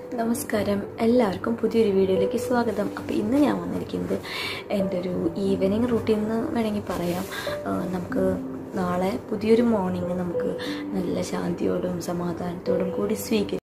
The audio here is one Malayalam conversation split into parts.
നമസ്കാരം എല്ലാവർക്കും പുതിയൊരു വീഡിയോയിലേക്ക് സ്വാഗതം അപ്പോൾ ഇന്ന് ഞാൻ വന്നിരിക്കുന്നത് എൻ്റെ ഒരു ഈവനിങ് റൂട്ടീൻ എന്ന് വേണമെങ്കിൽ പറയാം ആ, നമുക്ക് നാളെ പുതിയൊരു മോർണിംഗ് നമുക്ക് നല്ല ശാന്തിയോടും സമാധാനത്തോടും കൂടി സ്വീകരിക്കാം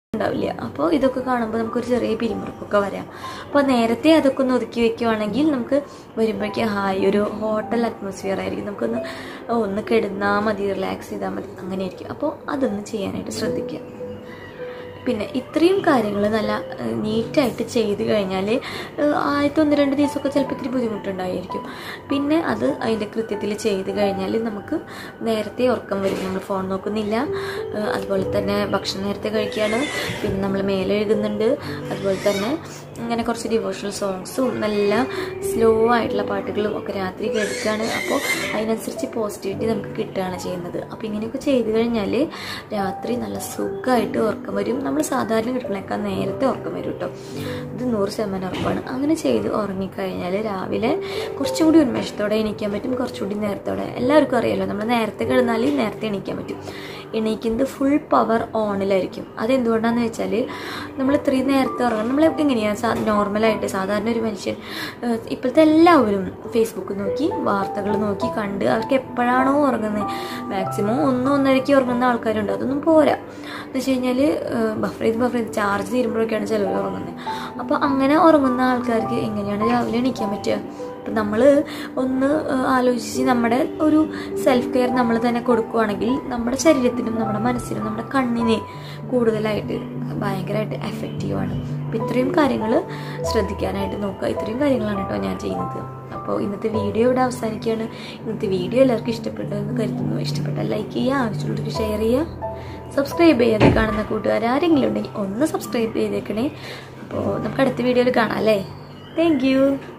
ഉണ്ടാവില്ല അപ്പോൾ ഇതൊക്കെ കാണുമ്പോൾ നമുക്കൊരു ചെറിയ പിരിമുറുക്കൊക്കെ വരാം അപ്പോൾ നേരത്തെ അതൊക്കെ ഒന്ന് ഒതുക്കി വെക്കുവാണെങ്കിൽ നമുക്ക് വരുമ്പോഴേക്കും ഹായ് ഒരു ഹോട്ടൽ അറ്റ്മോസ്ഫിയർ ആയിരിക്കും നമുക്കൊന്ന് ഒന്ന് കിടന്നാൽ മതി റിലാക്സ് ചെയ്താൽ മതി അങ്ങനെയായിരിക്കും അപ്പോൾ അതൊന്ന് ചെയ്യാനായിട്ട് ശ്രദ്ധിക്കുക പിന്നെ ഇത്രയും കാര്യങ്ങൾ നല്ല നീറ്റായിട്ട് ചെയ്ത് കഴിഞ്ഞാൽ ആദ്യത്തെ ഒന്ന് രണ്ട് ദിവസമൊക്കെ ചിലപ്പോൾ ഇത്തിരി ബുദ്ധിമുട്ടുണ്ടായിരിക്കും പിന്നെ അത് അതിൻ്റെ കൃത്യത്തിൽ ചെയ്ത് കഴിഞ്ഞാൽ നമുക്ക് നേരത്തെ ഉറക്കം വരും നമ്മൾ ഫോൺ നോക്കുന്നില്ല ഏഹ് അതുപോലെ തന്നെ ഭക്ഷണം നേരത്തെ കഴിക്കുകയാണ് പിന്നെ നമ്മൾ മേലെ എഴുതുന്നുണ്ട് അതുപോലെ തന്നെ ഇങ്ങനെ കുറച്ച് ഡിവോഷണൽ സോങ്സും നല്ല സ്ലോ ആയിട്ടുള്ള പാട്ടുകളും ഒക്കെ രാത്രി കേൾക്കുകയാണ് അപ്പോൾ അതിനനുസരിച്ച് പോസിറ്റിവിറ്റി നമുക്ക് കിട്ടുകയാണ് ചെയ്യുന്നത് അപ്പോൾ ഇങ്ങനെയൊക്കെ ചെയ്ത് കഴിഞ്ഞാൽ രാത്രി നല്ല സുഖമായിട്ട് ഉറക്കം വരും നമ്മൾ സാധാരണ കിട്ടണേക്കാൾ നേരത്തെ ഉറക്കം വരും കേട്ടോ ഇത് നൂറ് ശതമാനം ഉറപ്പാണ് അങ്ങനെ ചെയ്ത് ഉറങ്ങിക്കഴിഞ്ഞാൽ രാവിലെ കുറച്ചും കൂടി ഉന്മേഷത്തോടെ എണീക്കാൻ പറ്റും കുറച്ചുകൂടി നേരത്തോടെ എല്ലാവർക്കും അറിയാലോ നമ്മൾ നേരത്തെ കിടന്നാൽ നേരത്തെ എണീക്കാൻ പറ്റും എണീക്കുന്നത് ഫുൾ പവർ ഓണിലായിരിക്കും അതെന്തുകൊണ്ടാണെന്ന് വെച്ചാൽ നമ്മൾ ഇത്രയും നേരത്തെ ഉറങ്ങണം നമ്മൾ എങ്ങനെയാണ് സാ നോർമലായിട്ട് സാധാരണ ഒരു മനുഷ്യൻ ഏഹ് ഇപ്പോഴത്തെ എല്ലാവരും ഫേസ്ബുക്ക് നോക്കി വാർത്തകൾ നോക്കി കണ്ട് അവർക്ക് എപ്പോഴാണോ ഉറങ്ങുന്നത് മാക്സിമം ഒന്നും ഒന്നരയ്ക്ക് ഉറങ്ങുന്ന ആൾക്കാരുണ്ട് അതൊന്നും പോരാ എന്ന് വെച്ച് കഴിഞ്ഞാൽ ബഫർ ചെയ്ത് ബഫർ ചെയ്ത് ചാർജ് തീരുമ്പോഴൊക്കെയാണ് ചിലവർ ഉറങ്ങുന്നത് അപ്പോൾ അങ്ങനെ ഉറങ്ങുന്ന ആൾക്കാർക്ക് എങ്ങനെയാണ് രാവിലെ എണീക്കാൻ പറ്റുക അപ്പം നമ്മൾ ഒന്ന് ഏഹ്, ആലോചിച്ച് നമ്മുടെ ഒരു സെൽഫ് കെയർ നമ്മൾ തന്നെ കൊടുക്കുകയാണെങ്കിൽ നമ്മുടെ ശരീരത്തിനും നമ്മുടെ മനസ്സിനും നമ്മുടെ കണ്ണിന് കൂടുതലായിട്ട് ഭയങ്കരമായിട്ട് എഫക്റ്റീവാണ് അപ്പം ഇത്രയും കാര്യങ്ങൾ ശ്രദ്ധിക്കാനായിട്ട് നോക്കുക ഇത്രയും കാര്യങ്ങളാണ് കേട്ടോ ഞാൻ ചെയ്യുന്നത് അപ്പോൾ ഇന്നത്തെ വീഡിയോ ഇവിടെ അവസാനിക്കുകയാണ് ഇന്നത്തെ വീഡിയോ എല്ലാവർക്കും ഇഷ്ടപ്പെട്ടു എന്ന് കരുതുന്നു ഇഷ്ടപ്പെട്ടാൽ ലൈക്ക് ചെയ്യുക ആവശ്യമുള്ളവർക്ക് ഷെയർ ചെയ്യുക സബ്സ്ക്രൈബ് ചെയ്യാതെ കാണുന്ന കൂട്ടുകാർ ആരെങ്കിലും ഉണ്ടെങ്കിൽ ഒന്ന് സബ്സ്ക്രൈബ് ചെയ്തേക്കണേ അപ്പോൾ നമുക്ക് അടുത്ത വീഡിയോയിൽ കാണാം അല്ലേ താങ്ക്